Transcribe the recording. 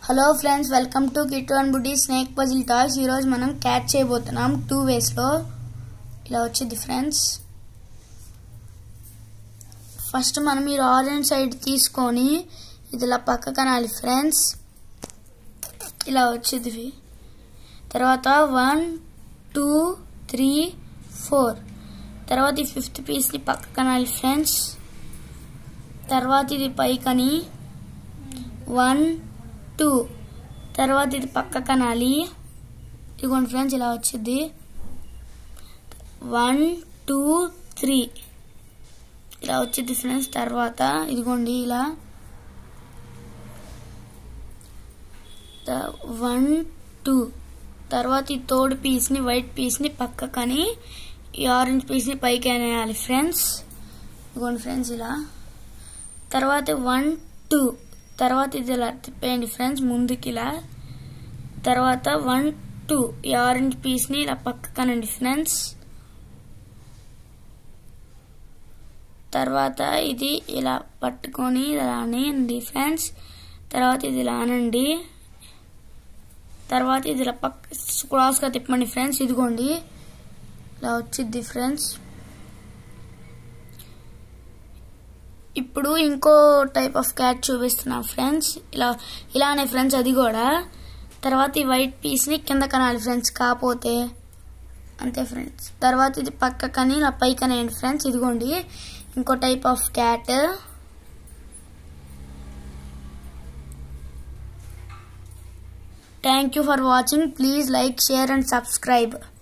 hello friends welcome to kit one buddy snake puzzle toys ఈరోజు మనం catch చేయబోతున్నాం two వేస్లో ఇలా వచ్చింది ఫ్రెండ్స్ ఫస్ట్ మనం ఈ ఆరెంజ్ సైడ్ తీసుకొని ఇది ఇలా పక్క కనాలి ఫ్రెండ్స్ ఇలా వచ్చింది తర్వాత వన్ టూ త్రీ ఫోర్ తర్వాత ఈ ఫిఫ్త్ పీస్ని పక్క కనాలి ఫ్రెండ్స్ తర్వాత ఇది పైకని వన్ టూ తర్వాత ఇది పక్క కనాలి ఇదిగోండి ఫ్రెండ్స్ ఇలా వచ్చింది వన్ టూ త్రీ ఇలా వచ్చింది ఫ్రెండ్స్ తర్వాత ఇదిగోండి ఇలా వన్ టూ తర్వాత ఈ తోడు పీస్ని వైట్ పీస్ని పక్కకని ఈ ఆరెంజ్ పీస్ని పైకి అనేయాలి ఫ్రెండ్స్ ఇదిగోండి ఫ్రెండ్స్ ఇలా తర్వాత వన్ టూ తర్వాత ఇది ఇలా తిప్పేయండి ఫ్రెండ్స్ ముందుకి ఇలా తర్వాత వన్ టూ ఈ ఆరెంజ్ పీస్ని ఇలా పక్కకనండి ఫ్రెండ్స్ తర్వాత ఇది ఇలా పట్టుకొని ఇలా అనేయండి ఫ్రెండ్స్ తర్వాత ఇది ఇలా అనండి తర్వాత ఇది ఇలా పక్క క్రాస్గా తిప్పండి ఫ్రెండ్స్ ఇదిగోండి ఇలా వచ్చింది ఫ్రెండ్స్ ఇప్పుడు ఇంకో టైప్ ఆఫ్ క్యాట్ చూపిస్తున్నా ఫ్రెండ్స్ ఇలా ఇలానే ఫ్రెండ్స్ అది కూడా తర్వాత ఈ వైట్ పీస్ని కింద కనాలి ఫ్రెండ్స్ కాకపోతే అంతే ఫ్రెండ్స్ తర్వాత ఇది పక్కకని ఇలా పైకనేయండి ఫ్రెండ్స్ ఇదిగోండి ఇంకో type of cat thank you for watching please like share and subscribe